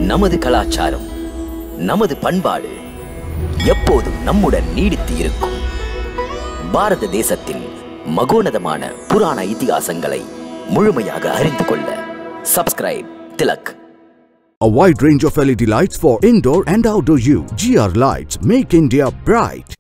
நமது கலாச்சாரம் நமது பண்பாடு எப்போதும் நம்முடன் நீடித்து இருக்கும் பாரத தேசத்தின் மகோனதமான புராண இதிகாசங்களை முழுமையாக அறிந்து கொள்ள subscribe Tilak A wide range of LED lights for indoor and outdoor use. GR Lights make India bright.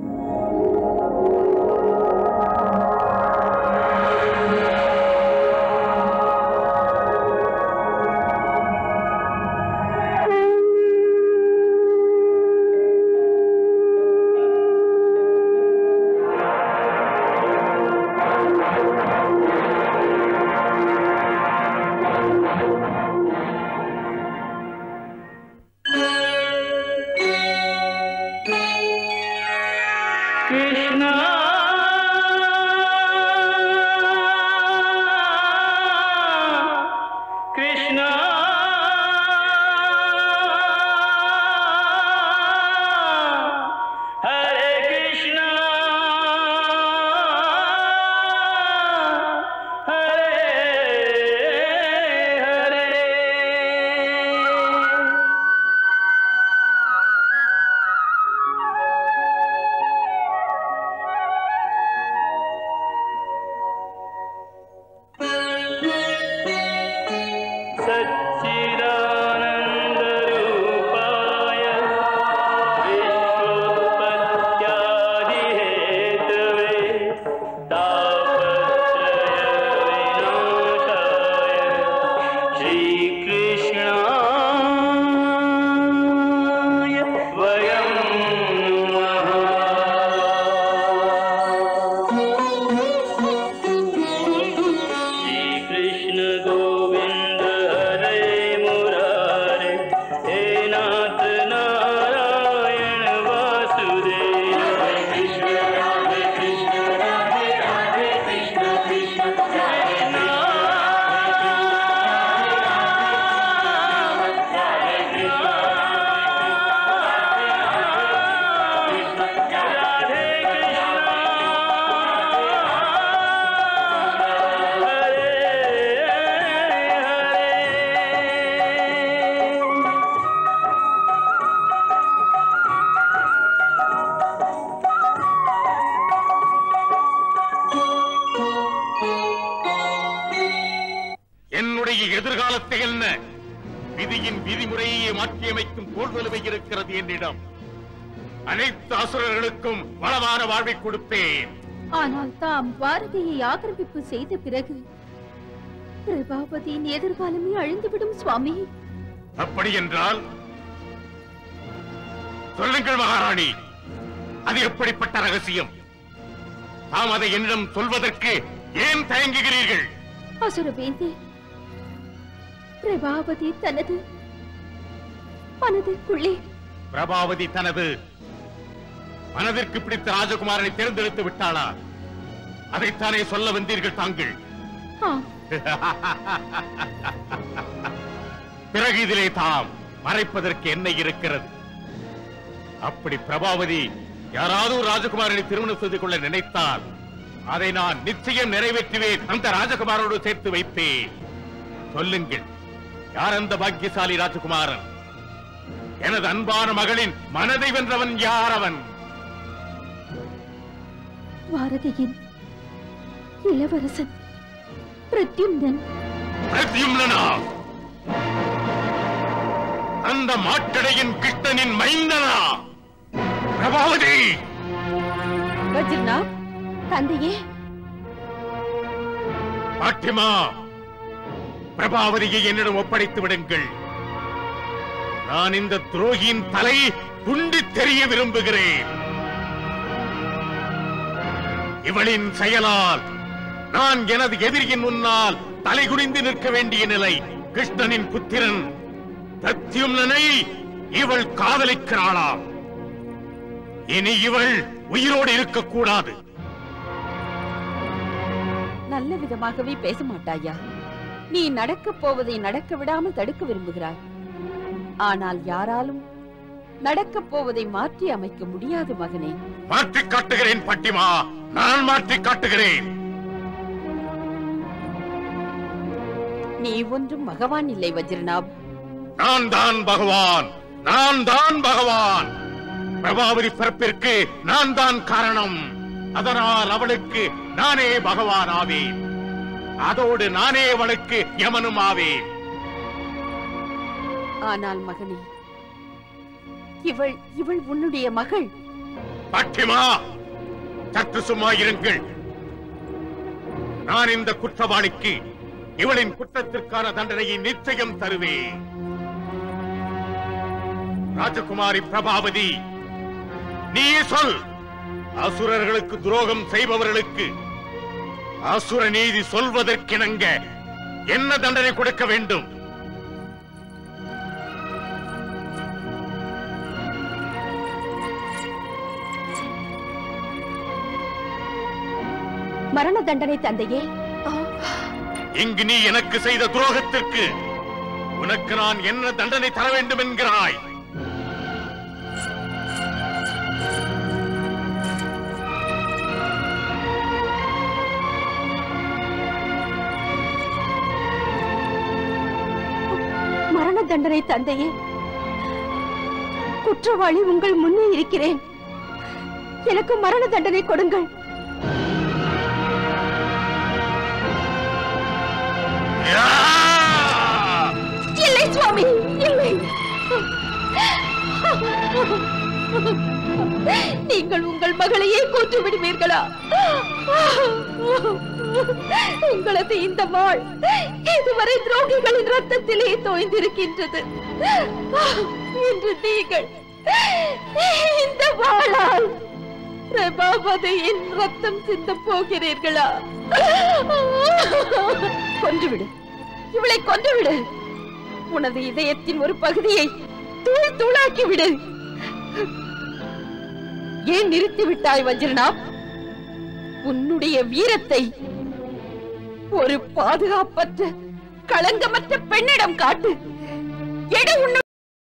Krishna Krishna हरे कृष्णा हरे हरे सच्चिदानन्दरूपाय विश्वोत्पत्त्यादिहेतवे तापत्रयविनाशाय श्रीकृष्णाय वयं श्रीकृष्ण गोविन्द हरे मुरारे हे नाथ नारायण वासुदेव हरे कृष्ण राधे कृष्ण राधे राधे कृष्ण कृष्ण हरे என்னுடைய எதிர்காலத்தை என்ன விதியின் விதிமுறையை மாற்றியமைக்கும் தோல்வலுவை இருக்கிறது என்னிடம் அனைத்து அசுரர்களுக்கும் வளமான வாழ்வை கொடுப்பேன் ஆனால் தாம் பாரதியை ஆக்கிரமிப்பு செய்த பிறகு பிரபாபதியின் எதிர்காலமே அழிந்துவிடும் சுவாமி அப்படி என்றால் சொல்லுங்கள் மகாராணி அது எப்படிப்பட்ட ரகசியம் தாம் அதை என்னிடம் சொல்வதற்கு ஏன் தயங்குகிறீர்கள் அசுரவேந்தே பிரபாவதி தனது மனதிற்குள்ளே பிரபாவதி தனது மனதிற்கு பிடித்த ராஜகுமாரனை தேர்ந்தெடுத்து விட்டாளா அதைத்தானே சொல்ல வந்தீர்கள் தாங்கள் ஆம் பிறகு இதிலே தாம் மறைப்பதற்கு என்ன இருக்கிறது அப்படி பிரபாவதி யாராவது ஒரு ராஜகுமாரனை திருமணம் செய்து கொள்ள நினைத்தால் அதை நான் நிச்சயம் நிறைவேற்றுவேன் அந்த ராஜகுமாரோடு சேர்த்து வைப்பேன் சொல்லுங்கள் யார் அந்த பாக்கியசாலி ராஜகுமாரன் எனது அன்பான மகளின் மனதை வென்றவன் யார் அவன் பாரதியின் இளவரசன் பிரத்யும்னன் பிரத்யும்னனா அந்த மாட்டடையின் கிருஷ்ணனின் மைந்தனா பிரபாவதி வஜ்ரநாத் தந்தையே பாட்டிமா பிரபாவதியை என்னிடம் ஒப்படைத்து விடுங்கள் நான் இந்த துரோகியின் தலை துண்டித் தெரிய விரும்புகிறேன் இவளின் செயலால் நான் எனது எதிரியின் முன்னால் தலைகுனிந்து நிற்க வேண்டிய நிலை கிருஷ்ணனின் புத்திரன் பிரத்யும்னனை இவள் காதலிக்கிறாளாம் இனி இவள் உயிரோடு இருக்கக்கூடாது நல்ல விதமாகவே பேச மாட்டாயா நீ நடக்கப் போவதை நடக்க விடாமல் தடுக்க விரும்புகிறாய் ஆனால் யாராலும் நடக்கப் போவதை மாற்றி அமைக்க முடியாது மகனே மாற்றி காட்டுகிறேன் பட்டிமா நான் மாற்றி காட்டுகிறேன் நீ ஒன்றும் மகவான் இல்லை வஜ்ரநாப் நான் தான் பகவான் நான் தான் பகவான் பிரபாவதி பிறப்பிற்கு நான் தான் காரணம் அதனால் அவளுக்கு நானே பகவான் ஆவேன் அதோடு நானே அவளுக்கு யமனும் ஆவேன் ஆனால் மகனே இவள் இவள் உன்னுடைய மகள் பட்டிமா சற்று சும்மா இருங்கள் நான் இந்த குற்றவாளிக்கு இவளின் குற்றத்திற்கான தண்டனையை நிச்சயம் தருவேன் ராஜகுமாரி பிரபாவதி நீயே சொல் அசுரர்களுக்கு துரோகம் செய்பவர்களுக்கு அசுர நீதி சொல்வதற்கிணங்க என்ன தண்டனை கொடுக்க வேண்டும் மரண தண்டனை தந்தையே இங்கு நீ எனக்கு செய்த துரோகத்திற்கு உனக்கு நான் என்ன தண்டனை தர வேண்டும் என்கிறாய் மரண தண்டனை தந்தையே குற்றவாளி உங்கள் முன்னே இருக்கிறேன் எனக்கு மரண தண்டனை கொடுங்கள் யா! இல்லை சுவாமி இல்லை நீங்கள் உங்கள் மகளையே கொன்று விடுவீர்களா உங்களது இந்த வாழ் இதுவரை துரோகிகளின் ரத்தத்திலே தோய்ந்திருக்கின்றது இன்று நீங்கள் இந்த வாளால் பிரபாவதியின் ரத்தம் சிந்த போகிறீர்களா கொன்றுவிடு இவளை கொன்றுவிடு உனது இதயத்தின் ஒரு பகுதியை தூள் தூளாக்கி விடு ஏன் நிறுத்தி விட்டாய் வஜ்ரநாப் உன்னுடைய வீரத்தை ஒரு பாதுகாப்பற்ற களங்கமற்ற பெண்ணிடம் காட்டு எடு உன்னு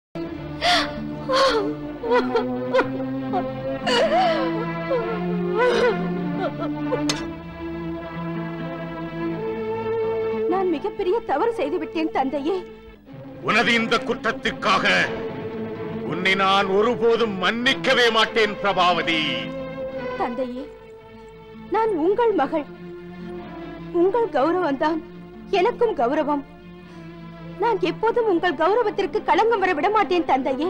நான் மிகப்பெரிய தவறு செய்து விட்டேன் தந்தையே உனது இந்த குற்றத்திற்காக உன்னை நான் ஒருபோதும் மன்னிக்கவே மாட்டேன் பிரபாவதி தந்தையே நான் உங்கள் மகள் உங்கள் கௌரவம் தான் எனக்கும் கௌரவம் நான் எப்போதும் உங்கள் கௌரவத்திற்கு களங்கம் வர விட மாட்டேன் தந்தையே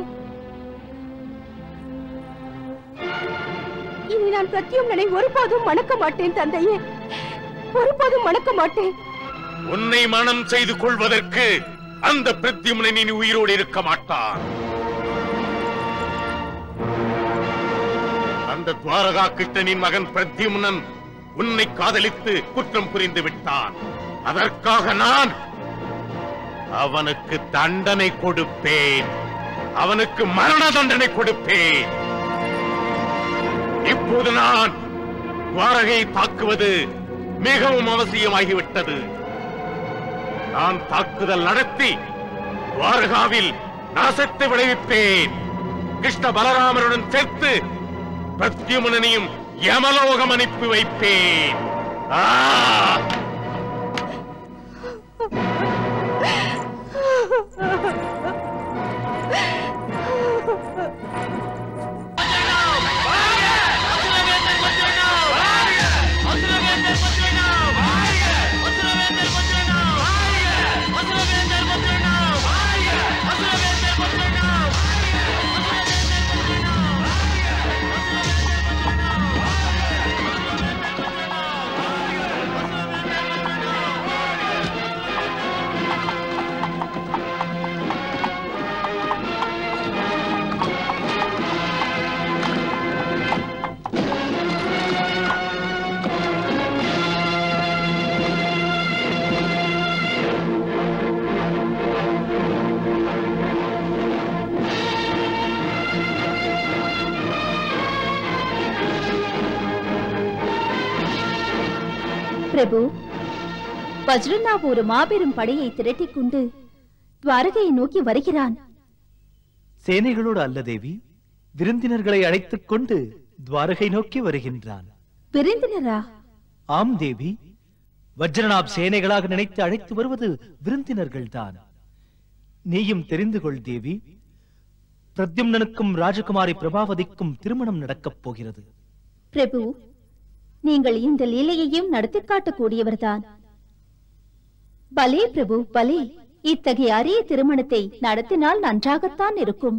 இனி நான் பிரத்யும்னனை ஒருபோதும் மணக்க மாட்டேன் தந்தையே ஒருபோதும் மணக்க மாட்டேன் உன்னை மனம் செய்து கொள்வதற்கு அந்த பிரத்யும்னன் இனி உயிரோடு இருக்க மாட்டான் அந்த துவாரகா கிருஷ்ணனின் மகன் பிரத்யும்னன் உன்னை காதலித்து குற்றம் புரிந்து விட்டான் அதற்காக நான் அவனுக்கு தண்டனை கொடுப்பேன் அவனுக்கு மரண தண்டனை கொடுப்பேன் இப்போது நான் துவாரகையை தாக்குவது மிகவும் அவசியமாகிவிட்டது நான் தாக்குதல் நடத்தி துவாரகாவில் நாசத்தை விளைவிப்பேன் கிருஷ்ண பலராமருடன் சேர்த்து பிரத்யுமனையும் யமலோகம் அனுப்பி வைப்பேன் ஆ! பிரபு வஜ்ரநாப் ஒரு மாபெரும் படையை திரட்டிக் கொண்டு துவாரகையை நோக்கி வருகிறான் சேனைகளோடு அல்ல தேவி விருந்தினர்களை அழைத்துக் கொண்டு துவாரகை நோக்கி வருகின்றான் விருந்தினரா ஆம் தேவி வஜ்ரநாப் சேனைகளாக நினைத்து அழைத்து வருவது விருந்தினர்கள்தான் நீயும் தெரிந்து கொள் தேவி பிரத்யும்னனுக்கும் ராஜகுமாரி பிரபாவதிக்கும் திருமணம் நடக்கப் போகிறது பிரபு நீங்கள் இந்த லீலையையும் நடத்தி காட்டக்கூடியவர்தான் பலே பிரபு பலே இத்தகைய அரிய திருமணத்தை நடத்தினால் நன்றாகத்தான் இருக்கும்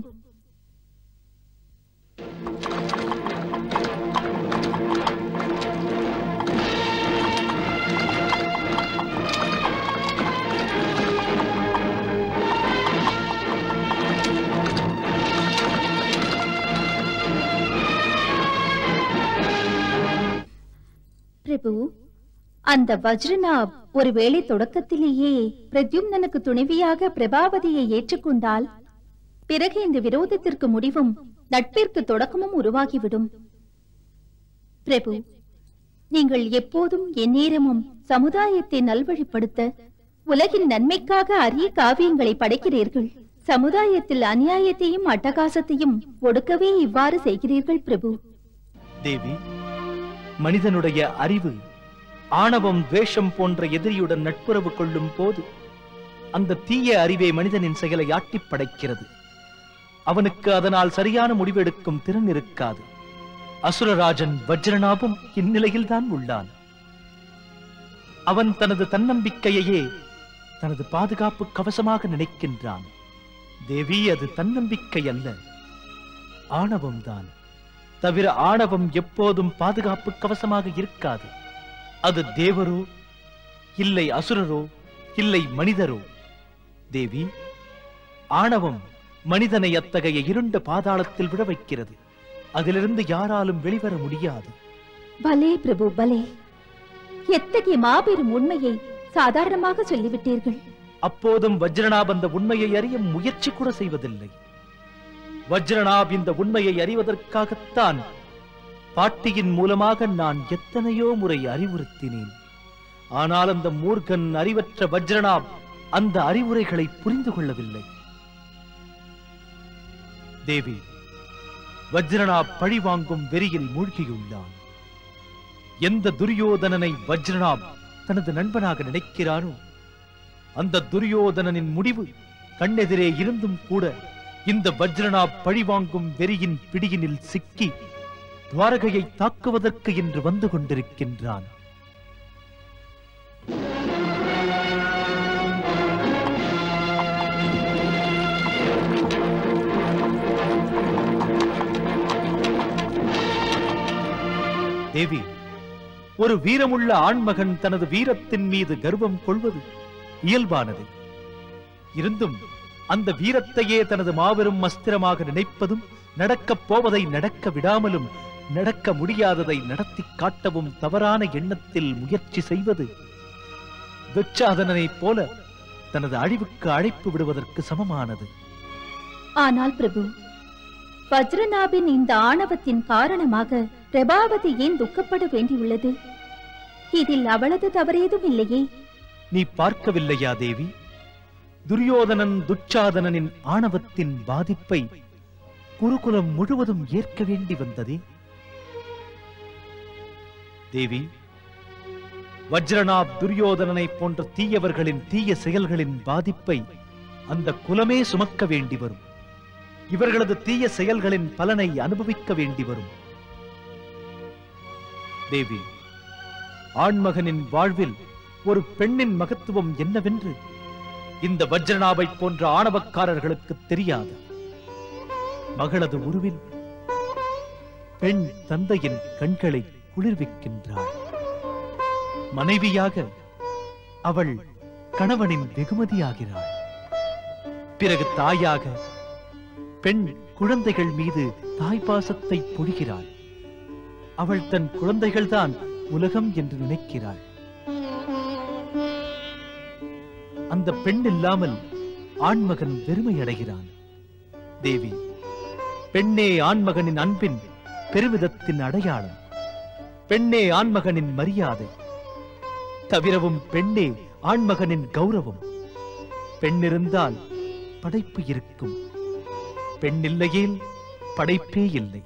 பிரபு அந்த வஜ்ரநாப் ஒருவேளை தொடக்கத்திலேயே பிரத்யும்னனுக்கு துணைவியாக பிரபாவதியை ஏற்றுக்கொண்டால் பிறகு இந்த விரோதத்திற்கு முடிவும் நட்பிற்கு தொடக்கமும் உருவாகிவிடும் பிரபு நீங்கள் எப்போதும் எந்நேரமும் சமுதாயத்தை நல்வழிப்படுத்த உலகின் நன்மைக்காக அரிய காவியங்களை படைக்கிறீர்கள் சமுதாயத்தில் அநியாயத்தையும் அட்டகாசத்தையும் ஒடுக்கவே இவ்வாறு செய்கிறீர்கள் பிரபு தேவி மனிதனுடைய அறிவு ஆணவம் துவேஷம் போன்ற எதிரியுடன் நட்புறவு கொள்ளும் போது அந்த தீய அறிவே மனிதனின் செயலை ஆட்டிப் படைக்கிறது அவனுக்கு அதனால் சரியான முடிவெடுக்கும் திறன் இருக்காது அசுரராஜன் வஜ்ரநாபும் இந்நிலையில்தான் உள்ளான் அவன் தனது தன்னம்பிக்கையையே தனது பாதுகாப்பு கவசமாக நினைக்கின்றான் தேவி அது தன்னம்பிக்கை அல்ல ஆணவம்தான் தவிர ஆணவம் எப்போதும் பாதுகாப்பு கவசமாக இருக்காது அது தேவரோ இல்லை அசுரரோ இல்லை மனிதரோ தேவி ஆணவம் மனிதனை அத்தகைய இருண்ட பாதாளத்தில் விட வைக்கிறது அதிலிருந்து யாராலும் வெளிவர முடியாது பலே பிரபு பலே எத்தகைய மாபெரும் உண்மையை சாதாரணமாக சொல்லிவிட்டீர்கள் அப்போதும் வஜ்ரநாப் அந்த உண்மையை அறிய முயற்சி கூட செய்வதில்லை வஜ்ரநாப் இந்த உண்மையை அறிவதற்காகத்தான் பாட்டியின் மூலமாக நான் எத்தனையோ முறை அறிவுறுத்தினேன் ஆனால் அந்த மூர்க்கன் அறிவற்ற வஜ்ரநாப் அந்த அறிவுரைகளை புரிந்து கொள்ளவில்லை தேவி வஜ்ரநாப் பழி வாங்கும் வெறியில் மூழ்கியுள்ளான் எந்த துரியோதனனை வஜ்ரநாப் தனது நண்பனாக நினைக்கிறானோ அந்த துரியோதனனின் முடிவு கண்ணெதிரே இருந்தும் கூட இந்த வஜ்ரனா பழிவாங்கும் வெறியின் பிடியினில் சிக்கி துவாரகையை தாக்குவதற்கு என்று வந்து கொண்டிருக்கின்றான் தேவி ஒரு வீரமுள்ள ஆண்மகன் தனது வீரத்தின் மீது கர்வம் கொள்வது இயல்பானது இருந்தும் அந்த வீரத்தையே தனது மாபெரும் அஸ்திரமாக நினைப்பதும் நடக்கப் போவதை நடக்க விடாமலும் நடக்க முடியாததை நடத்திக் காட்டவும் தவறான எண்ணத்தில் முயற்சி செய்வது துச்சாதனனைப் போல தனது அழிவுக்கு அழைப்பு விடுவதற்கு சமமானது ஆனால் பிரபு வஜ்ரநாபின் இந்த ஆணவத்தின் காரணமாக பிரபாவதி ஏன் துக்கப்பட வேண்டியுள்ளது இதில் அவளது தவறேதும் இல்லையே நீ பார்க்கவில்லையா தேவி துரியோதனன் துச்சாதனனின் ஆணவத்தின் பாதிப்பை குருகுலம் முழுவதும் ஏற்க வேண்டி வந்ததே தேவி வஜ்ரநாப் துரியோதனனை போன்ற தீயவர்களின் தீய செயல்களின் பாதிப்பை அந்த குலமே சுமக்க வேண்டி வரும் இவர்களது தீய செயல்களின் பலனை அனுபவிக்க வேண்டி வரும் தேவி ஆண்மகனின் வாழ்வில் ஒரு பெண்ணின் மகத்துவம் என்னவென்று இந்த வஜ்ரநாபை போன்ற ஆணவக்காரர்களுக்கு தெரியாது மகளது உருவில் பெண் தந்தையின் கண்களை குளிர்விக்கின்றாள் மனைவியாக அவள் கணவனின் வெகுமதியாகிறாள் பிறகு தாயாக பெண் குழந்தைகள் மீது தாய்ப்பாசத்தை பொழிகிறாள் அவள் தன் குழந்தைகள்தான் உலகம் என்று நினைக்கிறாள் அந்த பெண் இல்லாமல் ஆண்மகன் வெறுமை அடைகிறான் தேவி பெண்ணே ஆண்மகனின் அன்பின் பெருமிதத்தின் அடையாளம் பெண்ணே ஆண்மகனின் மரியாதை தவிரவும் பெண்ணே ஆண்மகனின் கௌரவம் பெண் இருந்தால் படைப்பு இருக்கும் பெண் இல்லையேல் படைப்பே இல்லை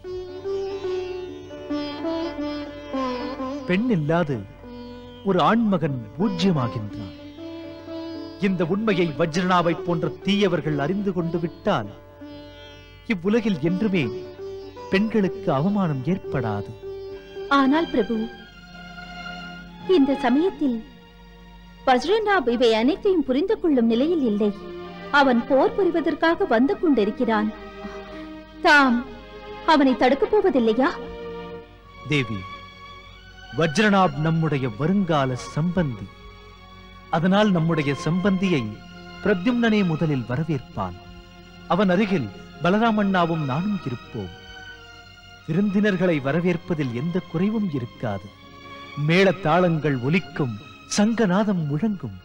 பெண் இல்லாது ஒரு ஆண்மகன் பூஜ்யமாகின்றான் இந்த உண்மையை வஜ்ரனாவை போன்ற தீயவர்கள் அறிந்து கொண்டு விட்டால் இவ்வுலகில் என்றுமே பெண்களுக்கு அவமானம் ஏற்படாது ஆனால் பிரபு இந்த சமயத்தில் வஜ்ரநாப் இவை அனைத்தையும் புரிந்து கொள்ளும் நிலையில் இல்லை அவன் போர் புரிவதற்காக வந்து கொண்டிருக்கிறான் தாம் அவனை தடுக்கப் போவதில்லையா தேவி வஜ்ரநாப் நம்முடைய வருங்கால சம்பந்தி அதனால் நம்முடைய சம்பந்தியை பிரத்யும்னனே முதலில் வரவேற்பான் அவன் அருகில் பலராமண்ணாவும் நானும் இருப்போம் விருந்தினர்களை வரவேற்பதில் எந்த குறைவும் இருக்காது மேளதாளங்கள் ஒலிக்கும் சங்கநாதம் முழங்கும்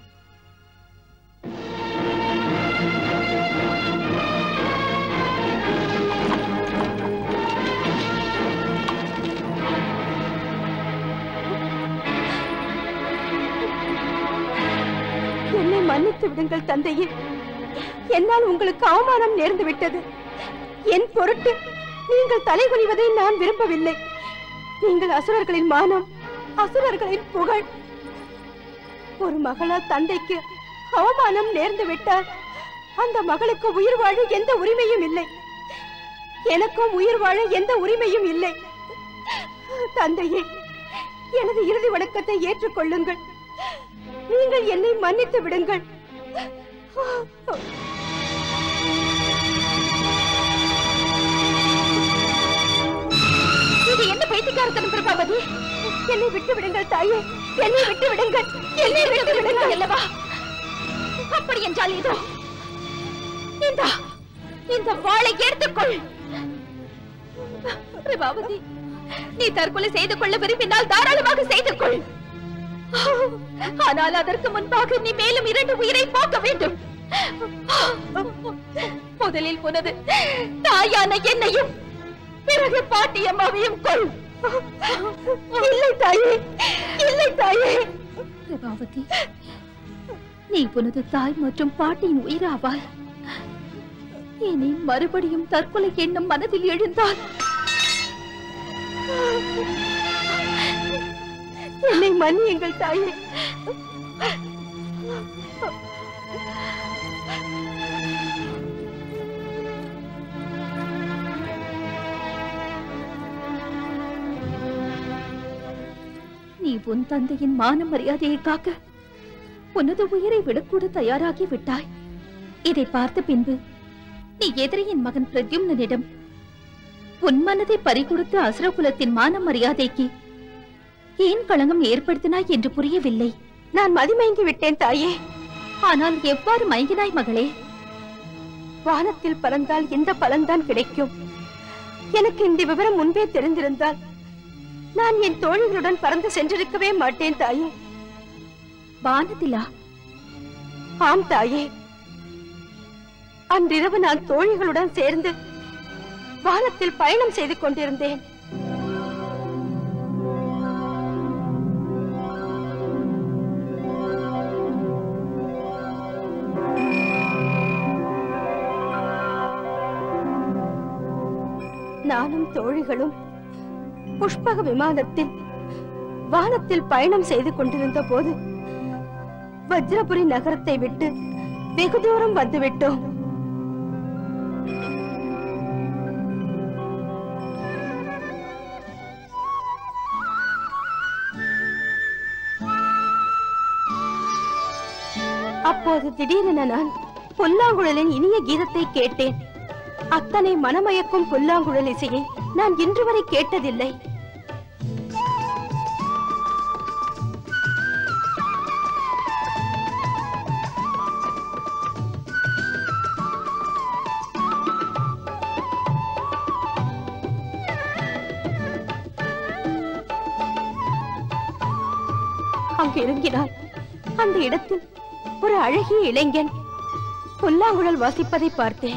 என்னை மன்னித்து விடுங்கள் தந்தையே என்னால் உங்களுக்கு அவமானம் நேர்ந்து விட்டது என் பொருட்டு நீங்கள் தலைகுனிவதை நான் விரும்பவில்லை நீங்கள் அசுரர்களின் மானம் அசுரர்களின் புகழ் ஒரு மகளால் தந்தைக்கு அவமானம் நேர்ந்து விட்டால் அந்த மகளுக்கு உயிர் வாழ எந்த உரிமையும் இல்லை எனக்கும் உயிர் வாழ எந்த உரிமையும் இல்லை தந்தையே எனது இறுதி வணக்கத்தை ஏற்றுக்கொள்ளுங்கள் நீங்கள் என்னை மன்னித்து விடுங்கள் இது என்ன பைத்தியக்காரத்தனம் பிரபாவதி என்னை விட்டு விடுங்கள் தாயே என்னை விட்டு விடுங்கள் என்னை விட்டு விடுங்கள் அல்லவா அப்படி என்றால் இதோ இந்த இந்த வாளை எடுத்துக்கொள் பிரபாவதி நீ தற்கொலை செய்து கொள்ள விரும்பினால் தாராளமாக செய்து கொள் ஆனால் அதற்கு முன்பாக நீ மேலும் இரண்டு உயிரை போக்க வேண்டும் முதலில் உனது தாயான என்னையும் பிறகு பாட்டியம்மாவையும் கொள் இல்லை தாயே இல்லை தாயே பிரபாவதி நீ உனது தாய் மற்றும் பாட்டியின் உயிராவாய் இனி மறுபடியும் தற்கொலை எண்ணம் மனதில் எழுந்தால் என்னை மன்னியுங்கள் தாயே நீ உன் தந்தையின் மான மரியாதையை காக்க உனது உயிரை விடக்கூட தயாராகி விட்டாய் இதை பார்த்த பின்பு நீ எதிரியின் மகன் பிரத்யும்னனிடம் உன் மனதை பறிகொடுத்து அசுரகுலத்தின் மான மரியாதைக்கு ஏன் களங்கம் ஏற்படுத்தினாய் என்று புரியவில்லை நான் மதிமயங்கி விட்டேன் தாயே ஆனால் எவ்வாறு மயங்கினாய் மகளே வானத்தில் பறந்தால் இந்த பலன்தான் கிடைக்கும் எனக்கு இந்த விவரம் முன்பே தெரிந்திருந்தால் நான் என் தோழிகளுடன் பறந்து சென்றிருக்கவே மாட்டேன் தாயே வானத்திலா ஆம் தாயே அன்றிரவு நான் தோழிகளுடன் சேர்ந்து வானத்தில் பயணம் செய்து கொண்டிருந்தேன் நானும் தோழிகளும் புஷ்பக விமானத்தில் வானத்தில் பயணம் செய்து கொண்டிருந்த போது வஜ்ரபுரி நகரத்தை விட்டு வெகு தூரம் வந்துவிட்டோம் அப்போது திடீரென நான் புல்லாங்குழலின் இனிய கீதத்தை கேட்டேன் அத்தனை மனமயக்கும் புல்லாங்குழல் இசையை நான் இன்று வரை கேட்டதில்லை அங்கு இறங்கினார் அந்த இடத்தில் ஒரு அழகிய இளைஞன் புல்லாங்குழல் வாசிப்பதை பார்த்தேன்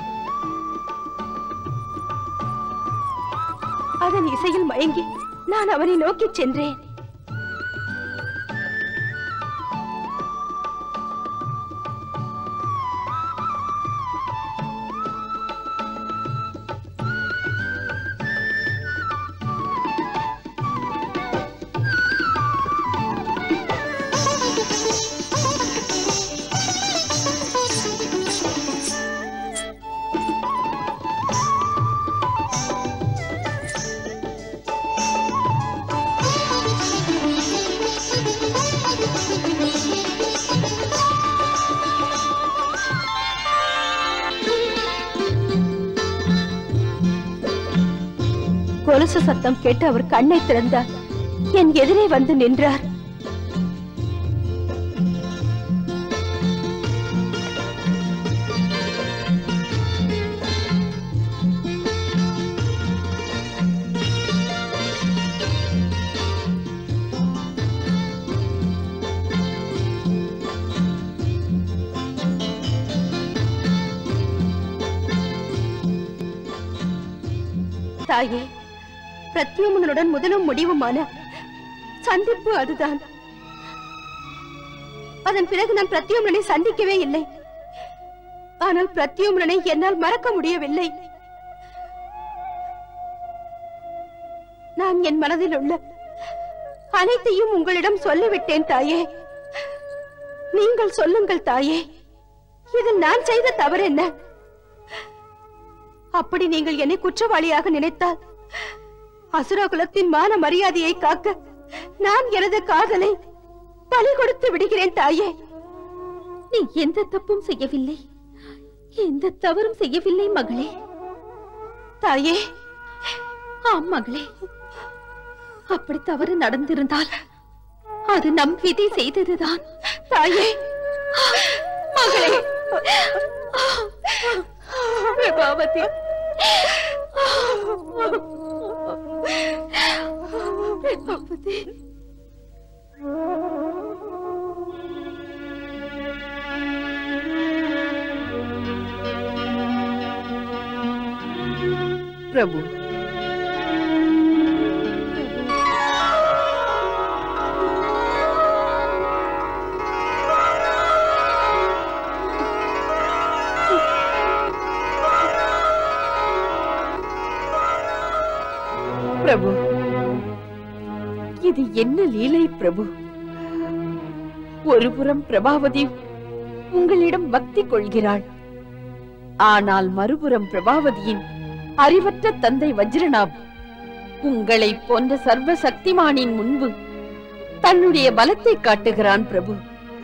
அதன் இசையில் மயங்கி நான் அவனை நோக்கிச் சென்றேன் கொலுசு சத்தம் கேட்டு அவர் கண்ணை திறந்தார் என் எதிரே வந்து நின்றார் தாயே பிரத்யுமனுடன் முதலும் முடிவுமான சந்திப்பு அதுதான் அதன் பிறகு நான் பிரத்யுமனை சந்திக்கவே இல்லை ஆனால் பிரத்யுமனை என்னால் மறக்க முடியவில்லை நான் என் மனதில் உள்ள அனைத்தையும் உங்களிடம் சொல்லிவிட்டேன் தாயே நீங்கள் சொல்லுங்கள் தாயே இதில் நான் செய்த தவறு என்ன அப்படி நீங்கள் என்னை குற்றவாளியாக நினைத்தால் அசுரகுலத்தின் மான மரியாதையை காக்க நான் எனது காதலை பலி கொடுத்து விடுகிறேன் தாயே நீ எந்த தப்பும் செய்யவில்லை எந்த தவறும் செய்யவில்லை மகளே தாயே ஆம் மகளே அப்படி தவறு நடந்திருந்தால் அது நம் விதி செய்ததுதான் தாயே மகளே பிரபாவதி பிரபாவதி பிரபு பிரபு இது என்ன லீலை பிரபு ஒருபுறம் பிரபாவதி உங்களிடம் பக்தி கொள்கிறாள் ஆனால் மறுபுறம் பிரபாவதியின் அறிவற்ற தந்தை வஜ்ரநாப் உங்களை போன்ற சர்வ சக்திமானின் முன்பு தன்னுடைய பலத்தை காட்டுகிறான் பிரபு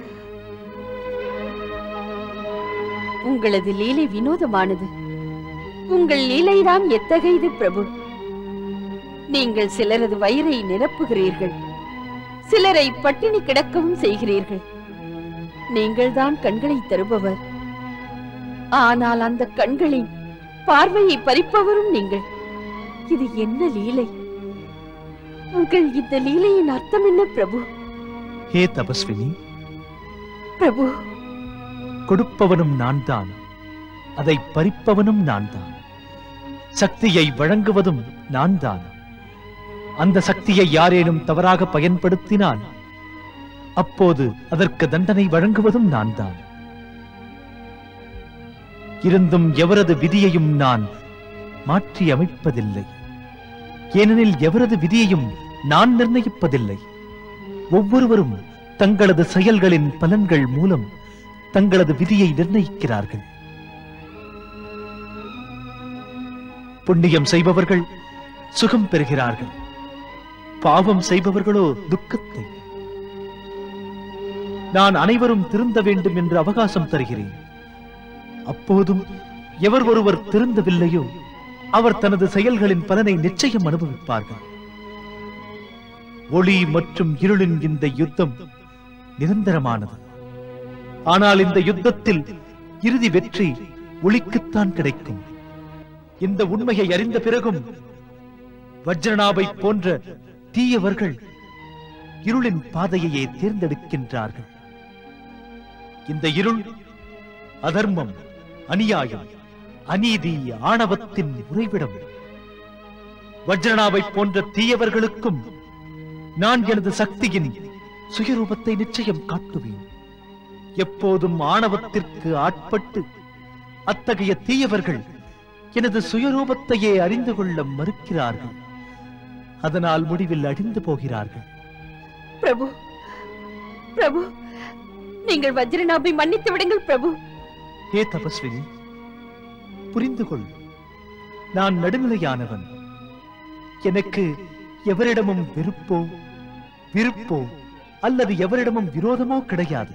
உங்களது லீலை வினோதமானது உங்கள் லீலைதான் எத்தகையது பிரபு நீங்கள் சிலரது வயிறை நிரப்புகிறீர்கள் சிலரை பட்டினி கிடக்கவும் செய்கிறீர்கள் நீங்கள்தான் கண்களை தருபவர் ஆனால் அந்த கண்களின் பார்வையை பறிப்பவரும் நீங்கள் இது என்ன லீலை உங்கள் இந்த லீலையின் அர்த்தம் என்ன பிரபு ஹே தபஸ்வினி பிரபு கொடுப்பவனும் நான் தான் அதை பறிப்பவனும் நான் தான் சக்தியை வழங்குவதும் நான் தான் அந்த சக்தியை யாரேனும் தவறாக பயன்படுத்தினால் அப்போது அதற்கு தண்டனை வழங்குவதும் நான் தான் இருந்தும் எவரது விதியையும் நான் மாற்றி அமைப்பதில்லை ஏனெனில் எவரது விதியையும் நான் நிர்ணயிப்பதில்லை ஒவ்வொருவரும் தங்களது செயல்களின் பலன்கள் மூலம் தங்களது விதியை நிர்ணயிக்கிறார்கள் புண்ணியம் செய்பவர்கள் சுகம் பெறுகிறார்கள் பாவம் செய்பவர்களோ துக்கத்தை நான் அனைவரும் திருந்த வேண்டும் என்று அவகாசம் தருகிறேன் அப்போதும் எவர் ஒருவர் திருந்தவில்லையோ அவர் தனது செயல்களின் பலனை நிச்சயம் அனுபவிப்பார்கள் ஒளி மற்றும் இருளின் இந்த யுத்தம் நிரந்தரமானது ஆனால் இந்த யுத்தத்தில் இறுதி வெற்றி ஒளிக்குத்தான் கிடைக்கும் இந்த உண்மையை அறிந்த பிறகும் வஜ்ரநாபை போன்ற தீயவர்கள் இருளின் பாதையையே தேர்ந்தெடுக்கின்றார்கள் இந்த இருள் அதர்மம் அநியாயம் அநீதி ஆணவத்தின் உறைவிடம் வஜ்ரநாபை போன்ற தீயவர்களுக்கும் நான் எனது சக்தியின் சுயரூபத்தை நிச்சயம் காட்டுவேன் எப்போதும் ஆணவத்திற்கு ஆட்பட்டு அத்தகைய தீயவர்கள் எனது சுயரூபத்தையே அறிந்து கொள்ள மறுக்கிறார்கள் அதனால் முடிவில் அழிந்து போகிறார்கள் பிரபு பிரபு நீங்கள் வஜ்ரநாபை மன்னித்து விடுங்கள் பிரபு ஹே தபஸ்வினி புரிந்து கொள் நான் நடுநிலையானவன் எனக்கு எவரிடமும் வெறுப்போ விருப்போ அல்லது எவரிடமும் விரோதமோ கிடையாது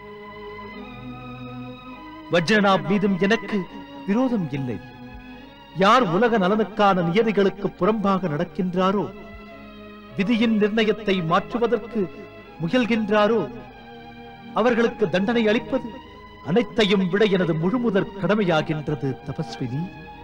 வஜ்ரநாப் மீதும் எனக்கு விரோதம் இல்லை யார் உலக நலனுக்கான நியதிகளுக்கு புறம்பாக நடக்கின்றாரோ விதியின் நிர்ணயத்தை மாற்றுவதற்கு முயல்கின்றாரோ அவர்களுக்கு தண்டனை அளிப்பது அனைத்தையும் விட எனது முழுமுதற் கடமையாகின்றது தபஸ்வினி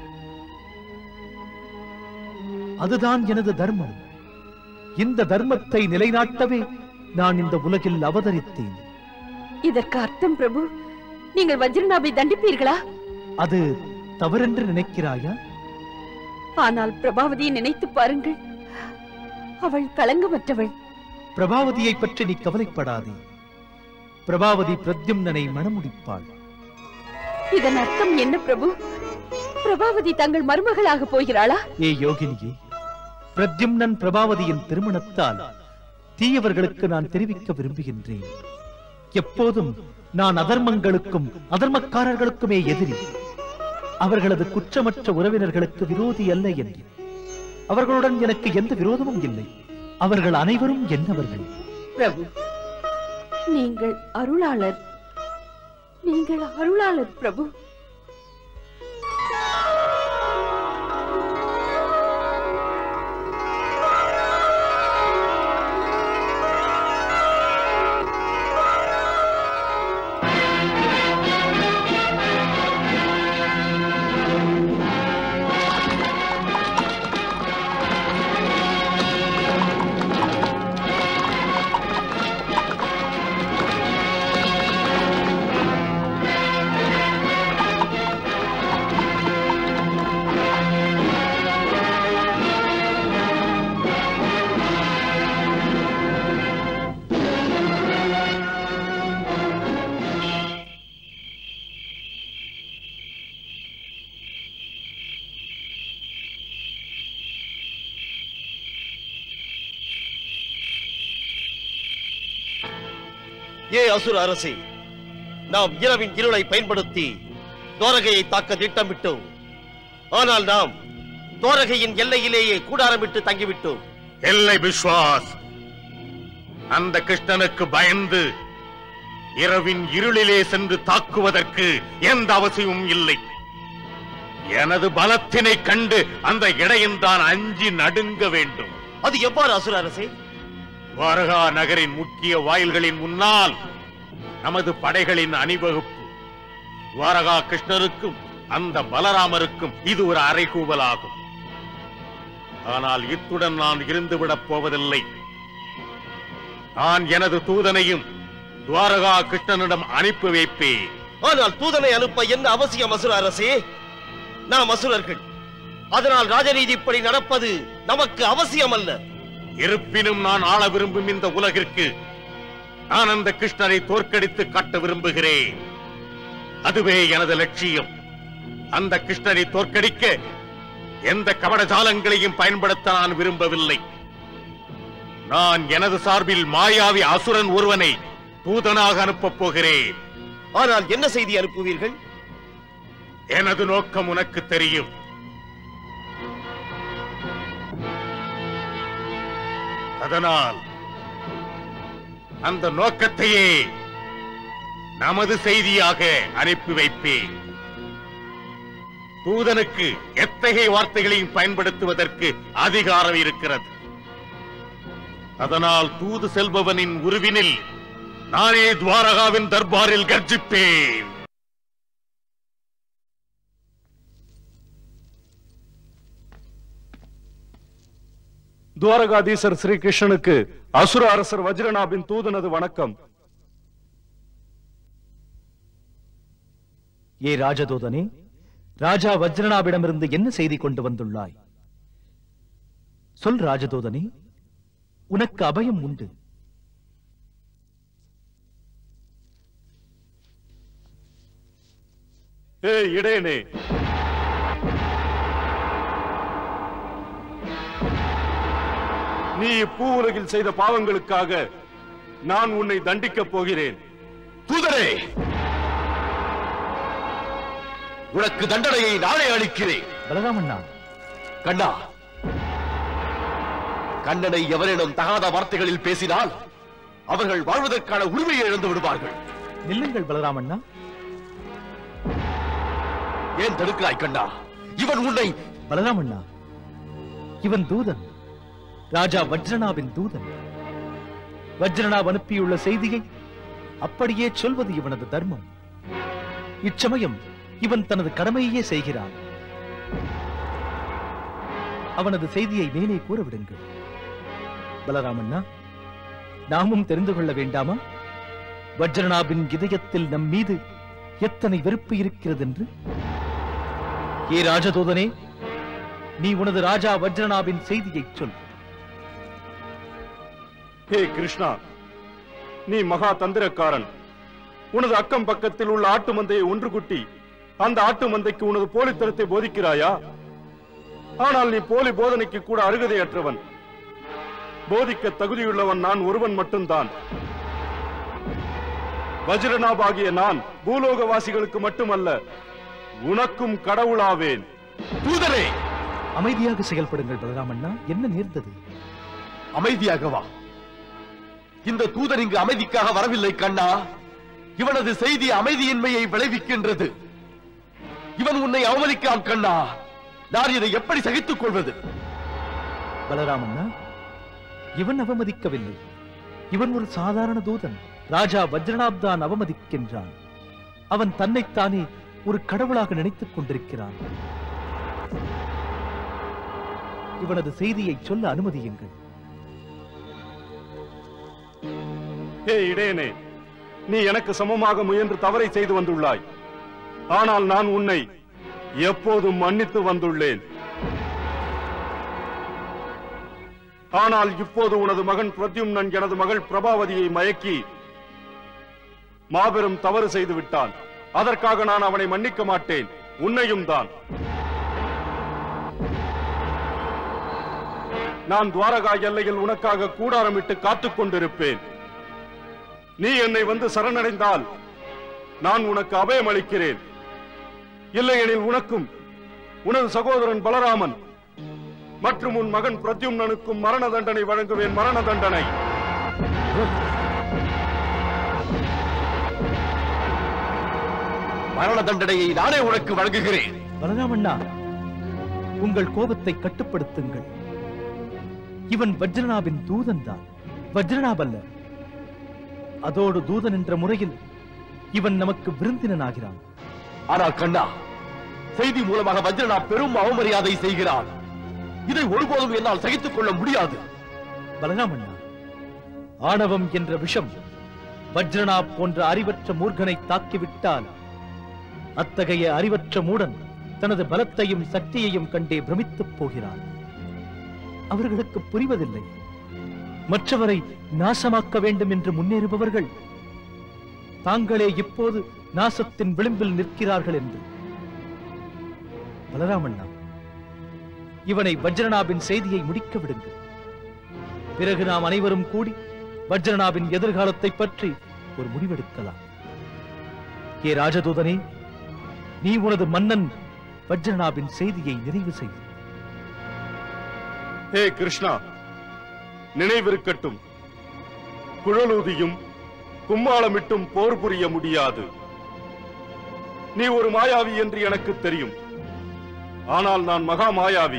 அதுதான் எனது தர்மம் இந்த தர்மத்தை நிலைநாட்டவே நான் இந்த உலகில் அவதரித்தேன் இதற்கு அர்த்தம் பிரபு நீங்கள் வஜ்ரநாபை தண்டிப்பீர்களா அது தவறென்று நினைக்கிறாயா ஆனால் பிரபாவதியை நினைத்து பாருங்கள் அவள் களங்கமற்றவள் பிரபாவதியை பற்றி நீ கவலைப்படாதே பிரபாவதி பிரத்யும்னனை மணமுடிப்பாள் இதன் அர்த்தம் என்ன பிரபு பிரபாவதி தங்கள் மருமகளாக போகிறாளா ஏ யோகினியே பிரத்யும்னன் பிரபாவதியின் திருமணத்தால் தீயவர்களுக்கு நான் தெரிவிக்க விரும்புகின்றேன் எப்போதும் நான் அதர்மங்களுக்கும் அதர்மக்காரர்களுக்குமே எதிரி அவர்களது குற்றமற்ற உறவினர்களுக்கு விரோதி அல்ல என்று அவர்களுடன் எனக்கு எந்த விரோதமும் இல்லை அவர்கள் அனைவரும் என்னவர்கள் பிரபு நீங்கள் அருளாளர் நீங்கள் அருளாளர் பிரபு ஏ அசுர அரசே நாம் இரவின் இருளை பயன்படுத்தி தோரகையை தாக்க திட்டமிட்டோம் ஆனால் நாம் தோரகையின் எல்லையிலேயே கூடாரமிட்டு தங்கிவிட்டோம் எல்லை விஸ்வாஸ் அந்த கிருஷ்ணனுக்கு பயந்து இரவின் இருளிலே சென்று தாக்குவதற்கு எந்த அவசியமும் இல்லை எனது பலத்தினை கண்டு அந்த இடையின் தான் அஞ்சி நடுங்க வேண்டும் அது எவ்வாறு அசுர அரசே துவாரகா நகரின் முக்கிய வாயில்களின் முன்னால் நமது படைகளின் அணிவகுப்பு துவாரகா கிருஷ்ணருக்கும் அந்த பலராமருக்கும் இது ஒரு அறைகூவலாகும் ஆனால் இத்துடன் நான் இருந்துவிடப் போவதில்லை நான் எனது தூதனையும் துவாரகா கிருஷ்ணனிடம் அனுப்பி வைப்பேன் ஆனால் தூதனை அனுப்ப என்ன அவசியம் அசுர அரசே நாம் அசுரர்கள் அதனால் ராஜநீதிப்படி நடப்பது நமக்கு அவசியம் அல்ல இருப்பினும் நான் ஆள விரும்பும் இந்த உலகிற்கு நான் அந்த கிருஷ்ணரை தோற்கடித்து காட்ட விரும்புகிறேன் அதுவே எனது லட்சியம் அந்த கிருஷ்ணரை தோற்கடிக்க எந்த கபடஜாலங்களையும் பயன்படுத்த நான் விரும்பவில்லை நான் எனது சார்பில் மாயாவி அசுரன் ஒருவனை தூதனாக அனுப்பப் போகிறேன் ஆனால் என்ன செய்தி அனுப்புவீர்கள் எனது நோக்கம் உனக்கு தெரியும் அதனால் அந்த நோக்கத்தையே நமது செய்தியாக அனுப்பி வைப்பேன் தூதனுக்கு எத்தகைய வார்த்தைகளையும் பயன்படுத்துவதற்கு அதிகாரம் இருக்கிறது அதனால் தூது செல்பவனின் உருவினில் நானே துவாரகாவின் தர்பாரில் கர்ஜிப்பேன் துவாரகாதீசர் ஸ்ரீ கிருஷ்ணனுக்கு அசுர அரசர் வஜ்ரநாபின் தூதனது வணக்கம் ஏ ராஜதூதனே ராஜா வஜ்ரநாபிடமிருந்து என்ன செய்தி கொண்டு வந்துள்ளாய் சொல் ராஜதூதனே உனக்கு அபயம் உண்டு ஏ இடையனே நீ இப்பூ உலகில் செய்த பாவங்களுக்காக நான் உன்னை தண்டிக்கப் போகிறேன் தூதரே உனக்கு தண்டனையை நானே அளிக்கிறேன் பலராமண்ணா கண்ணா கண்ணனை எவரிடம் தகாத வார்த்தைகளில் பேசினால் அவர்கள் வாழ்வதற்கான உரிமையை இழந்து விடுவார்கள் நில்லுங்கள் பலராமண்ணா ஏன் தடுக்கிறாய் கண்ணா இவன் உன்னை பலராமண்ணா இவன் தூதன் ராஜா வஜ்ரனாவின் தூதன் வஜ்ரனாப் அனுப்பியுள்ள செய்தியை அப்படியே சொல்வது இவனது தர்மம் இச்சமயம் இவன் தனது கடமையே செய்கிறான் அவனது செய்தியை மேலே கூற விடுங்கள் பலராமண்ணா நாமும் தெரிந்து கொள்ள வேண்டாமா வஜ்ரனாபின் இதயத்தில் நம் மீது எத்தனை வெறுப்பு இருக்கிறது என்று ஏ ராஜதூதனே நீ உனது ராஜா வஜ்ரனாபின் செய்தியைச் சொல் ஹே கிருஷ்ணா நீ மகா தந்திரக்காரன் உனது அக்கம் பக்கத்தில் உள்ள ஆட்டு மந்தையை ஒன்று குட்டி அந்த ஆட்டு மந்தைக்கு உனது போலித்தனத்தை போதிக்கிறாயா ஆனால் நீ போலி போதனைக்கு கூட அருகதையற்றவன் போதிக்க தகுதியுள்ளவன் நான் ஒருவன் மட்டும்தான் வஜ்ரநாபாகிய நான் பூலோகவாசிகளுக்கு மட்டுமல்ல உனக்கும் கடவுளாவேன் தூதரே அமைதியாக செயல்படுங்கள் பலராமண்ணா என்ன நேர்ந்தது அமைதியாக வா இந்த தூதர் இங்கு அமைதிக்காக வரவில்லை கண்ணா இவனது செய்தி அமைதியின்மையை விளைவிக்கின்றது இவன் உன்னை அவமதிக்கான் கண்ணா நான் இதை எப்படி சகித்துக் கொள்வது பலராமண்ணா இவன் அவமதிக்கவில்லை இவன் ஒரு சாதாரண தூதன் ராஜா வஜ்ரநாப் தான் அவமதிக்கின்றான் அவன் தன்னைத்தானே ஒரு கடவுளாக நினைத்துக் கொண்டிருக்கிறான் இவனது செய்தியை சொல்ல அனுமதியுங்கள் ஹே இடையனே நீ எனக்கு சமமாக முயன்று தவறை செய்து வந்துள்ளாய் ஆனால் நான் உன்னை எப்போதும் மன்னித்து வந்துள்ளேன் ஆனால் இப்போது உனது மகன் பிரத்யும்னன் எனது மகள் பிரபாவதியை மயக்கி மாபெரும் தவறு செய்து விட்டான் அதற்காக நான் அவனை மன்னிக்க மாட்டேன் உன்னையும் தான் நான் துவாரகா எல்லையில் உனக்காக கூடாரமிட்டு காத்துக் கொண்டிருப்பேன் நீ என்னை வந்து சரணடைந்தால் நான் உனக்கு அபயம் அளிக்கிறேன் இல்லையெனில் உனக்கும் உனது சகோதரன் பலராமன் மற்றும் உன் மகன் பிரத்யும்னனுக்கும் மரண தண்டனை வழங்குவேன் மரண தண்டனை மரண தண்டனையை நானே உனக்கு வழங்குகிறேன் பலராமண்ணா உங்கள் கோபத்தை கட்டுப்படுத்துங்கள் இவன் வஜ்ரநாபின் தூதன் தான் வஜ்ரநாப் அல்ல அதோடு தூதன் என்ற முறையில் இவன் நமக்கு விருந்தினனாகிறான் ஆனால் கண்ணா செய்தி மூலமாக வஜ்ரனா பெரும் அவமரியாதை செய்கிறான் இதை ஒருபோதும் என்னால் சகித்துக் கொள்ள முடியாது பலராமண்ணா ஆணவம் என்ற விஷம் வஜ்ரநாப் போன்ற அறிவற்ற மூர்க்கனை தாக்கிவிட்டால் அத்தகைய அறிவற்ற மூடன் தனது பலத்தையும் சக்தியையும் கண்டே பிரமித்துப் போகிறான் அவர்களுக்கு புரிவதில்லை மற்றவரை நாசமாக்க வேண்டும் என்று முன்னேறுபவர்கள் தாங்களே இப்போது நாசத்தின் விளிம்பில் நிற்கிறார்கள் என்று பலராமண்ணா இவனை வஜ்ரநாபின் செய்தியை முடிக்க விடுங்கள் பிறகு நாம் அனைவரும் கூடி வஜ்ரநாபின் எதிர்காலத்தை பற்றி ஒரு முடிவெடுக்கலாம் ஏ ராஜதூதனே நீ உனது மன்னன் வஜ்ரநாபின் செய்தியை நிறைவு செய் ஹே கிருஷ்ணா நினைவிருக்கட்டும் குழலூதியும் கும்மாளமிட்டும் போர் புரிய முடியாது நீ ஒரு மாயாவி என்று எனக்கு தெரியும் ஆனால் நான் மகா மாயாவி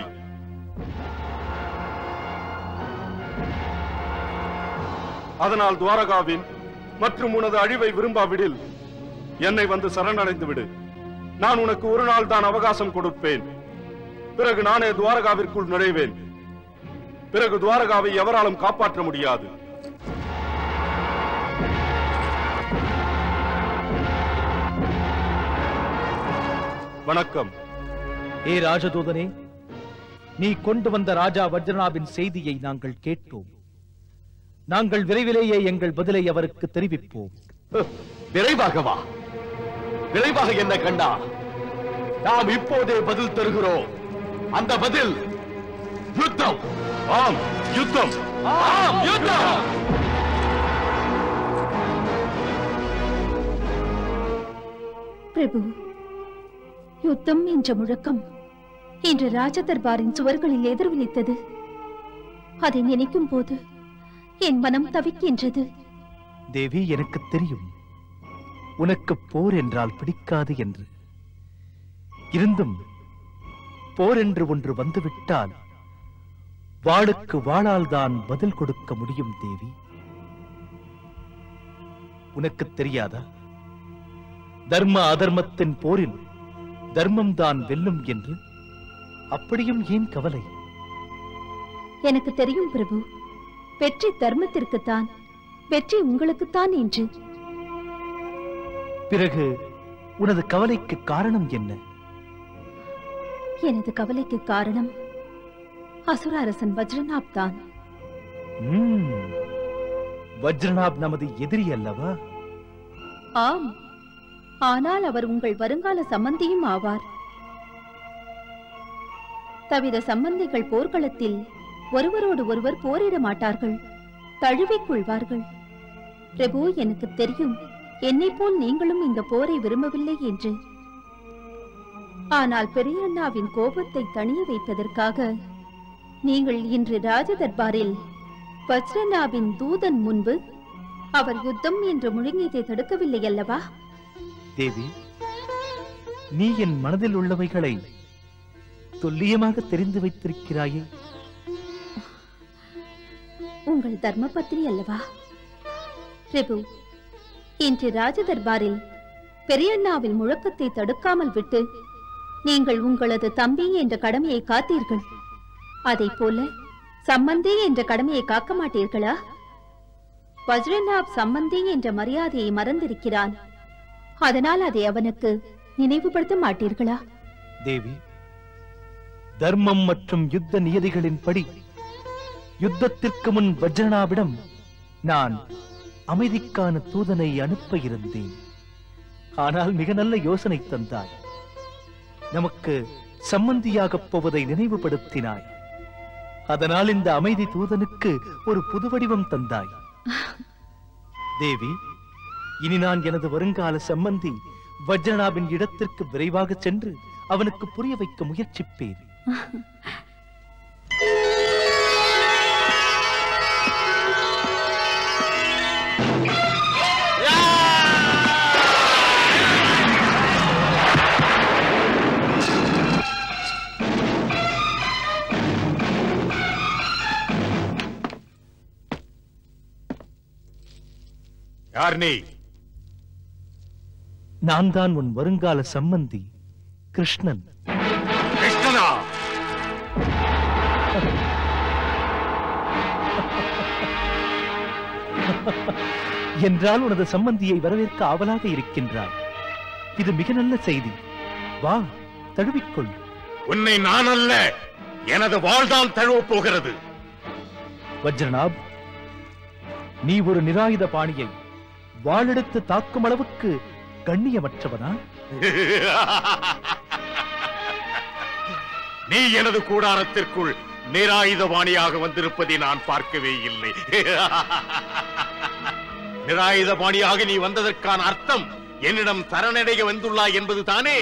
அதனால் துவாரகாவின் மற்றும் உனது அழிவை விரும்பாவிடில் என்னை வந்து சரணடைந்து விடு நான் உனக்கு ஒரு நாள் தான் அவகாசம் கொடுப்பேன் பிறகு நானே துவாரகாவிற்குள் நுழைவேன் பிறகு துவாரகாவை எவராலும் காப்பாற்ற முடியாது வணக்கம் ஏ ராஜதூதனே நீ கொண்டு வந்த ராஜா வஜ்ரநாபின் செய்தியை நாங்கள் கேட்டோம் நாங்கள் விரைவிலேயே எங்கள் பதிலை அவருக்கு தெரிவிப்போம் விரைவாக வா விரைவாக என்ன கண்டா நாம் இப்போதே பதில் தருகிறோம் அந்த பதில் யுத்தம் ஆம் யுத்தம் ஆம் யுத்தம் பிரபு யுத்தம் என்ற முழக்கம் இன்று ராஜ தர்பாரின் சுவர்களில் எதிரொலித்தது அதை நினைக்கும் போது என் மனம் தவிக்கின்றது தேவி எனக்கு தெரியும் உனக்கு போர் என்றால் பிடிக்காது என்று இருந்தும் போர் என்று ஒன்று வந்துவிட்டால் வாளுக்கு வாளால் தான் பதில் கொடுக்க முடியும் தேவி உனக்கு தெரியாதா தர்ம அதர்மத்தின் போரில் தர்மம் தான் வெல்லும் என்று அப்படியும் ஏன் கவலை எனக்கு தெரியும் பிரபு வெற்றி தர்மத்திற்குத்தான் வெற்றி உங்களுக்குத்தான் என்று பிறகு உனது கவலைக்கு காரணம் என்ன எனது கவலைக்கு காரணம் அசுர அரசன் வஜ்ரநாப் தான் ம்ம். வஜ்ரநாப் நமது எதிரி அல்லவா ஆம் ஆனால் அவர் உங்கள் வருங்கால சம்பந்தியும் ஆவார் தவிர சம்பந்திகள் போர்க்களத்தில் ஒருவரோடு ஒருவர் போரிட மாட்டார்கள் தழுவிக் கொள்வார்கள் பிரபு எனக்கு தெரியும் என்னைப் போல் நீங்களும் இந்த போரை விரும்பவில்லை என்று ஆனால் பெரியண்ணாவின் கோபத்தை தணிய வைப்பதற்காக நீங்கள் இன்று ராஜ தர்பாரில் வஜ்ரநாவின் தூதன் முன்பு அவர் யுத்தம் என்று முழுங்கியதை தடுக்கவில்லை அல்லவா தேவி நீ என் மனதில் உள்ளவைகளை துல்லியமாக தெரிந்து வைத்திருக்கிறாயே உங்கள் தர்மபத்னி அல்லவா பிரபு இன்று ராஜ தர்பாரில் பெரியண்ணாவின் முழக்கத்தை தடுக்காமல் விட்டு நீங்கள் உங்களது தம்பி என்ற கடமையை காத்தீர்கள் அதைப் போல சம்பந்தி என்ற கடமையை காக்க மாட்டீர்களா வஜ்ரநாப் சம்பந்தி என்ற மரியாதையை மறந்திருக்கிறான் அதனால் அதை அவனுக்கு நினைவுபடுத்த மாட்டீர்களா தேவி தர்மம் மற்றும் யுத்த நியதிகளின்படி யுத்தத்திற்கு முன் வஜ்ரனாவிடம் நான் அமைதிக்கான தூதனை அனுப்ப இருந்தேன் ஆனால் மிக நல்ல யோசனை தந்தாய் நமக்கு சம்மந்தியாகப் போவதை நினைவுபடுத்தினாய் அதனால் இந்த அமைதி தூதனுக்கு ஒரு புது வடிவம் தந்தாய் தேவி இனி நான் எனது வருங்கால சம்மந்தி வஜ்ரனாவின் இடத்திற்கு விரைவாக சென்று அவனுக்கு புரிய வைக்க முயற்சிப்பேன் யார் நீ நான் தான் உன் வருங்கால சம்மந்தி கிருஷ்ணன் கிருஷ்ணனா என்றால் உனது சம்மந்தியை வரவேற்க ஆவலாக இருக்கின்றாய் இது மிக நல்ல செய்தி வா தழுவிக்கொள் உன்னை நான் அல்ல எனது வாழ்தான் தழுவப் போகிறது வஜ்ரநாப் நீ ஒரு நிராயுத பாணியை வாளெடுத்து தாக்கும் அளவுக்கு கண்ணியமற்றவனா நீ எனது கூடாரத்திற்குள் நிராயுதபாணியாக வந்திருப்பதை நான் பார்க்கவே இல்லை நிராயுதபாணியாக நீ வந்ததற்கான அர்த்தம் என்னிடம் சரணடைய வந்துள்ளாய் என்பது தானே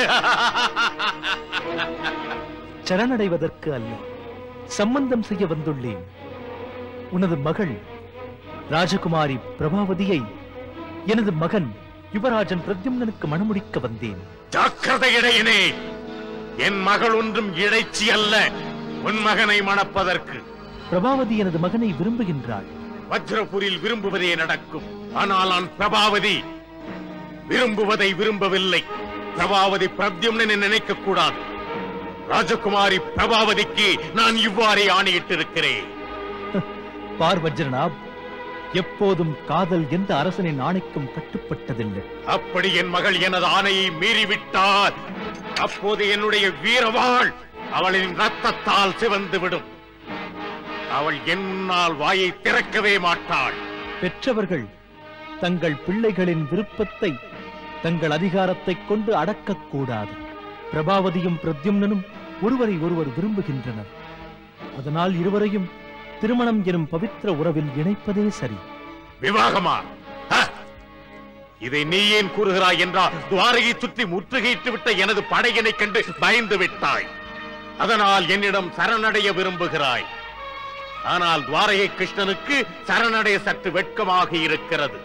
சரணடைவதற்கு அல்ல சம்பந்தம் செய்ய வந்துள்ளேன் உனது மகள் ராஜகுமாரி பிரபாவதியை எனது மகன் யுவராஜன் பிரத்யும்னனுக்கு மணமுடிக்க வந்தேன் ஜாக்கிரதை இடையனே என் மகள் ஒன்றும் இழைச்சி அல்ல உன் மகனை மணப்பதற்கு பிரபாவதி எனது மகனை விரும்புகின்றாள் வஜ்ரபுரில் விரும்புவதே நடக்கும் ஆனால் நான் பிரபாவதி விரும்புவதை விரும்பவில்லை பிரபாவதி பிரத்யும்னனை நினைக்க கூடாது ராஜகுமாரி பிரபாவதிக்கு நான் இவ்வாறே ஆணையிட்டிருக்கிறேன் பார் வஜ்ரநாப் எப்போதும் காதல் எந்த அரசனின் ஆணைக்கும் கட்டுப்பட்டதில்லை அப்படி என் மகள் எனது ஆணையை மீறிவிட்டால் அப்போது என்னுடைய வீரவாள் அவளின் ரத்தத்தால் சிவந்து விடும் அவள் என் முன்னால் வாயை திறக்கவே மாட்டாள் பெற்றவர்கள் தங்கள் பிள்ளைகளின் விருப்பத்தை தங்கள் அதிகாரத்தைக் கொண்டு அடக்கக்கூடாது பிரபாவதியும் பிரத்யும்னனும் ஒருவரை ஒருவர் விரும்புகின்றனர் அதனால் இருவரையும் திருமணம் எனும் பவித்திர உறவில் இணைப்பதே சரி விவாகமா ஹ! இதை நீ ஏன் கூறுகிறாய் என்றால் துவாரையை சுற்றி முற்றுகையிட்டு விட்ட எனது படையினைக் கண்டு பயந்து விட்டாய் அதனால் என்னிடம் சரணடைய விரும்புகிறாய் ஆனால் துவாரகை கிருஷ்ணனுக்கு சரணடைய சற்று வெட்கமாக இருக்கிறது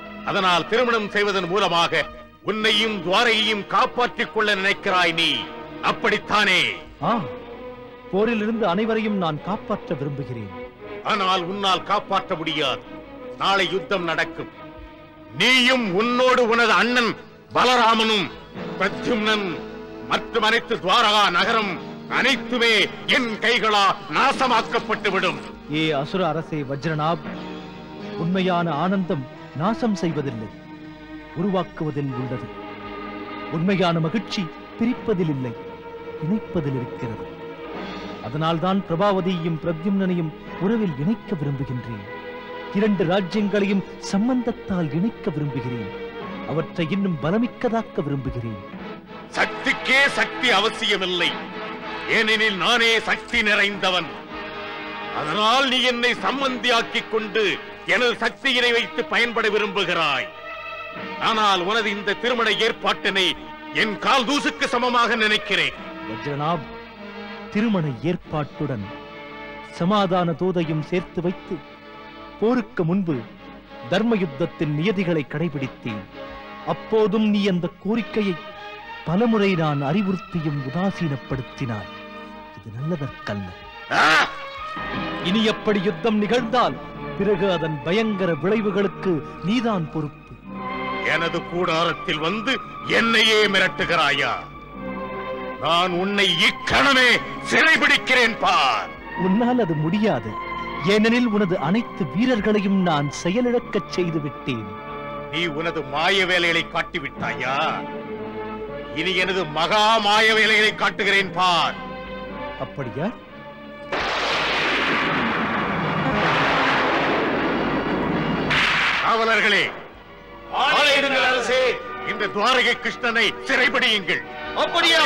அதனால் திருமணம் செய்வதன் மூலமாக உன்னையும் துவாரையையும் காப்பாற்றிக் கொள்ள நினைக்கிறாய் நீ அப்படித்தானே ஆ போரிலிருந்து அனைவரையும் நான் காப்பாற்ற விரும்புகிறேன் ஆனால் உன்னால் காப்பாற்ற முடியாது நாளை யுத்தம் நடக்கும் நீயும் உன்னோடு உனது அண்ணன் பலராமனும் பிரத்யும்னன் மற்றும் அனைத்து துவாரகா நகரம் அனைத்துமே என் கைகளால் நாசமாக்கப்பட்டு விடும் ஏ அசுர அரசே வஜ்ரநாப் உண்மையான ஆனந்தம் நாசம் செய்வதில்லை உருவாக்குவதில் உள்ளது உண்மையான மகிழ்ச்சி பிரிப்பதில் இல்லை இணைப்பதில் இருக்கிறது அதனால்தான் பிரபாவதியையும் பிரத்யும்னனையும் உறவில் இணைக்க விரும்புகின்றேன் இரண்டு ராஜ்யங்களையும் சம்பந்தத்தால் இணைக்க விரும்புகிறேன் அவற்றை இன்னும் பலமிக்கதாக்க விரும்புகிறேன் சக்திக்கே சக்தி அவசியமில்லை ஏனெனில் நானே சக்தி நிறைந்தவன் அதனால் நீ என்னை சம்மந்தியாக்கிக் கொண்டு எனது சக்தியினை வைத்து பயன்பட விரும்புகிறாய் ஆனால் உனது இந்த திருமண ஏற்பாட்டினை என் கால் தூசுக்கு சமமாக நினைக்கிறேன் வஜ்ரநாப் திருமண ஏற்பாட்டுடன் சமாதான தூதையும் சேர்த்து வைத்து போருக்கு முன்பு தர்ம யுத்தத்தின் நியதிகளை கடைபிடித்தேன் அப்போதும் நீ அந்த கோரிக்கையை பலமுறை நான் அறிவுறுத்தியும் உதாசீனப்படுத்தினாய் இது நல்லதற்கல்ல இனி எப்படி யுத்தம் நிகழ்ந்தால் பிறகு அதன் பயங்கர விளைவுகளுக்கு நீதான் பொறுப்பு எனது கூடாரத்தில் வந்து என்னையே மிரட்டுகிறாயா நான் உன்னை இக்கணமே சிறைபிடிக்கிறேன் பார் உன்னால் அது முடியாது ஏனெனில் உனது அனைத்து வீரர்களையும் நான் செயலிழக்கச் செய்து விட்டேன் நீ உனது மாய வேலைகளை காட்டிவிட்டாயா இனி எனது மகா மாய வேலைகளை காட்டுகிறேன் பார் அப்படியா காவலர்களே ஆணையிடுங்கள் அரசே இந்த துவாரகை கிருஷ்ணனை சிறைபிடியுங்கள் அப்படியே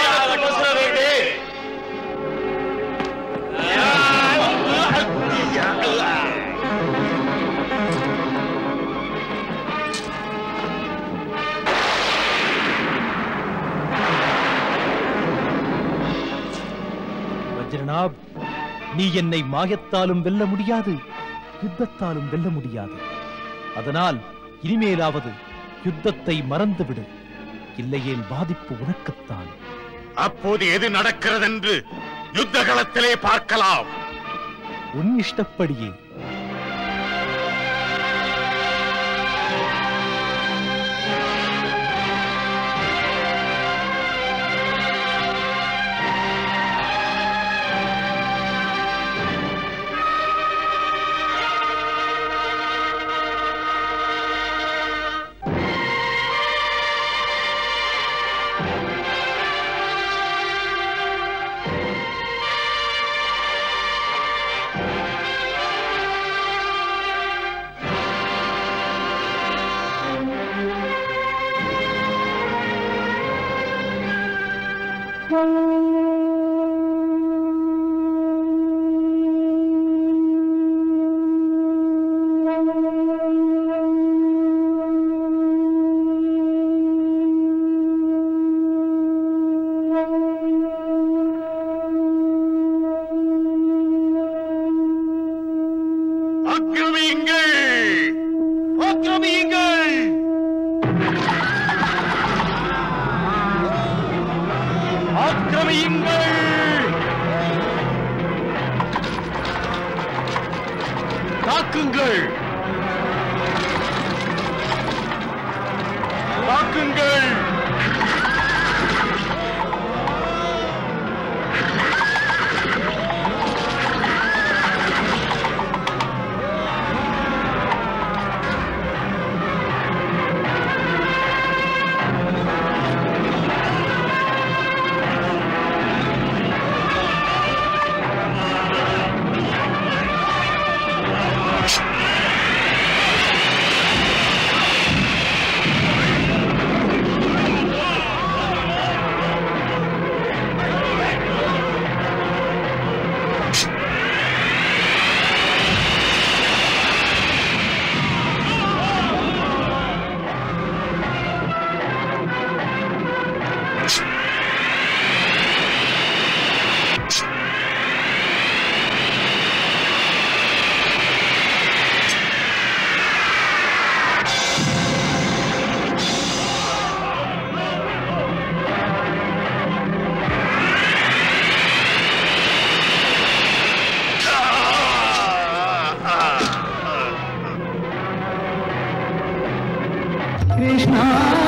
வஜ்ரநாப் நீ என்னை மாயத்தாலும் வெல்ல முடியாது யுத்தத்தாலும் வெல்ல முடியாது அதனால் இனிமேலாவது யுத்தத்தை மறந்துவிடு இல்லையேல் பாதிப்பு உனக்குத்தான் அப்போது எது நடக்கிறதென்று யுத்த களத்திலே பார்க்கலாம் உன் இஷ்டப்படியே ஆக்கிரமியுங்கள் ஆக்கிரமியுங்கள் ஆக்கிரமியுங்கள் தாக்குங்கள் தாக்குங்கள் ஆ கிருஷ்ணா